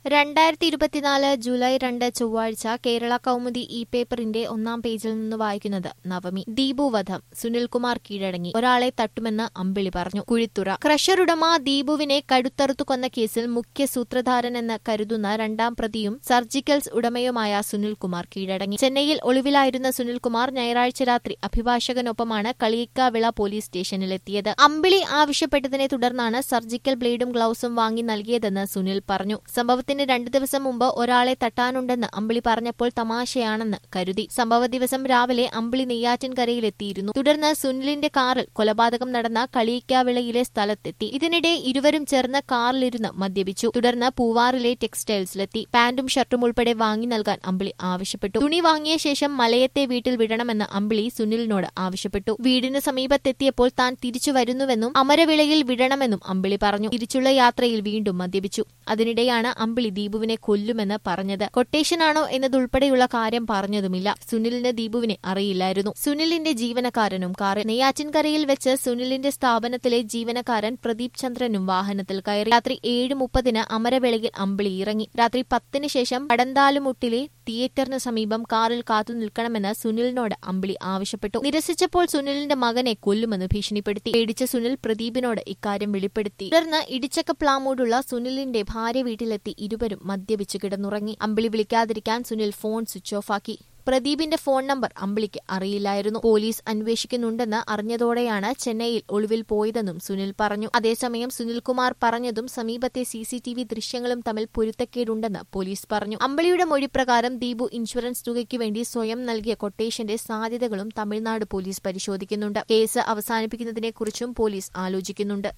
രണ്ടായിരത്തി ഇരുപത്തിനാല് ജൂലൈ രണ്ട് ചൊവ്വാഴ്ച കേരള കൗമുദി ഇ പേപ്പറിന്റെ ഒന്നാം പേജിൽ നിന്ന് വായിക്കുന്നത് നവമി ദീപു വധം സുനിൽകുമാർ കീഴടങ്ങി ഒരാളെ തട്ടുമെന്ന് അമ്പിളി പറഞ്ഞു കുഴിത്തുറ ക്രഷർ ഉടമ ദീപുവിനെ കടുത്തറുത്തു കൊന്ന കേസിൽ മുഖ്യ സൂത്രധാരനെന്ന് കരുതുന്ന രണ്ടാം പ്രതിയും സർജിക്കൽസ് ഉടമയുമായ സുനിൽകുമാർ കീഴടങ്ങി ചെന്നൈയിൽ ഒളിവിലായിരുന്ന സുനിൽകുമാർ ഞായറാഴ്ച രാത്രി അഭിഭാഷകനൊപ്പമാണ് കളിയിക്കാവിള പോലീസ് സ്റ്റേഷനിലെത്തിയത് അമ്പിളി ആവശ്യപ്പെട്ടതിനെ തുടർന്നാണ് സർജിക്കൽ ബ്ലേഡും ഗ്ലൌസും വാങ്ങി നൽകിയതെന്ന് സുനിൽ പറഞ്ഞു സംഭവത്തിന് രണ്ടു ദിവസം മുമ്പ് ഒരാളെ തട്ടാനുണ്ടെന്ന് അമ്പിളി പറഞ്ഞപ്പോൾ തമാശയാണെന്ന് കരുതി സംഭവ ദിവസം രാവിലെ അമ്പിളി നെയ്യാറ്റിൻകരയിലെത്തിയിരുന്നു തുടർന്ന് സുനിലിന്റെ കാറിൽ കൊലപാതകം നടന്ന കളിയിക്കാവിളയിലെ സ്ഥലത്തെത്തി ഇതിനിടെ ഇരുവരും ചേർന്ന് കാറിലിരുന്ന് മദ്യപിച്ചു തുടർന്ന് പൂവാറിലെ ടെക്സ്റ്റൈൽസിലെത്തി പാന്റും ഷർട്ടും ഉൾപ്പെടെ വാങ്ങി നൽകാൻ അമ്പിളി ആവശ്യപ്പെട്ടു തുണി വാങ്ങിയ ശേഷം മലയത്തെ വീട്ടിൽ വിടണമെന്ന് അമ്പിളി സുനിലിനോട് ആവശ്യപ്പെട്ടു വീടിന് സമീപത്തെത്തിയപ്പോൾ താൻ തിരിച്ചു വരുന്നുവെന്നും അമരവിളയിൽ വിടണമെന്നും അമ്പിളി പറഞ്ഞു തിരിച്ചുള്ള യാത്രയിൽ വീണ്ടും മദ്യപിച്ചു അതിനിടെയാണ് അമ്പിളി ദീപുവിനെ കൊല്ലുമെന്ന് പറഞ്ഞത് കൊട്ടേഷനാണോ എന്നതുൾപ്പെടെയുള്ള കാര്യം പറഞ്ഞതുമില്ല സുനിലിന് ദീപുവിനെ അറിയില്ലായിരുന്നു സുനിലിന്റെ ജീവനക്കാരനും കാറിൽ നെയ്യാറ്റിൻകരയിൽ വെച്ച് സുനിലിന്റെ സ്ഥാപനത്തിലെ ജീവനക്കാരൻ പ്രദീപ് ചന്ദ്രനും വാഹനത്തിൽ കയറി രാത്രി ഏഴ് മുപ്പതിന് അമരവേളയിൽ അമ്പിളി ഇറങ്ങി രാത്രി പത്തിന് ശേഷം കടന്താലുമുട്ടിലെ തിയേറ്ററിന് സമീപം കാറിൽ കാത്തു നിൽക്കണമെന്ന് സുനിലിനോട് അമ്പിളി ആവശ്യപ്പെട്ടു നിരസിച്ചപ്പോൾ സുനിലിന്റെ മകനെ കൊല്ലുമെന്ന് ഭീഷണിപ്പെടുത്തി പേടിച്ച സുനിൽ പ്രദീപിനോട് ഇക്കാര്യം വെളിപ്പെടുത്തി തുടർന്ന് ഇടിച്ചക്ക പ്ലാമൂടുള്ള സുനിലിന്റെ ഭാര്യ വീട്ടിലെത്തി ഇരുവരും മദ്യപിച്ച് കിടന്നുറങ്ങി അമ്പിളി വിളിക്കാതിരിക്കാൻ സുനിൽ ഫോൺ സ്വിച്ച് ഓഫാക്കി പ്രദീപിന്റെ ഫോൺ നമ്പർ അമ്പിളിക്ക് അറിയില്ലായിരുന്നു പോലീസ് അന്വേഷിക്കുന്നുണ്ടെന്ന് അറിഞ്ഞതോടെയാണ് ചെന്നൈയിൽ ഒളിവിൽ പോയതെന്നും സുനിൽ പറഞ്ഞു അതേസമയം സുനിൽകുമാർ പറഞ്ഞതും സമീപത്തെ സിസിടിവി ദൃശ്യങ്ങളും തമ്മിൽ പൊരുത്തക്കേടുണ്ടെന്ന് പോലീസ് പറഞ്ഞു അമ്പിളിയുടെ മൊഴിപ്രകാരം ദീപു ഇൻഷുറൻസ് തുകയ്ക്ക് വേണ്ടി സ്വയം നൽകിയ കൊട്ടേഷന്റെ സാധ്യതകളും തമിഴ്നാട് പോലീസ് പരിശോധിക്കുന്നുണ്ട് കേസ് അവസാനിപ്പിക്കുന്നതിനെക്കുറിച്ചും പോലീസ് ആലോചിക്കുന്നുണ്ട്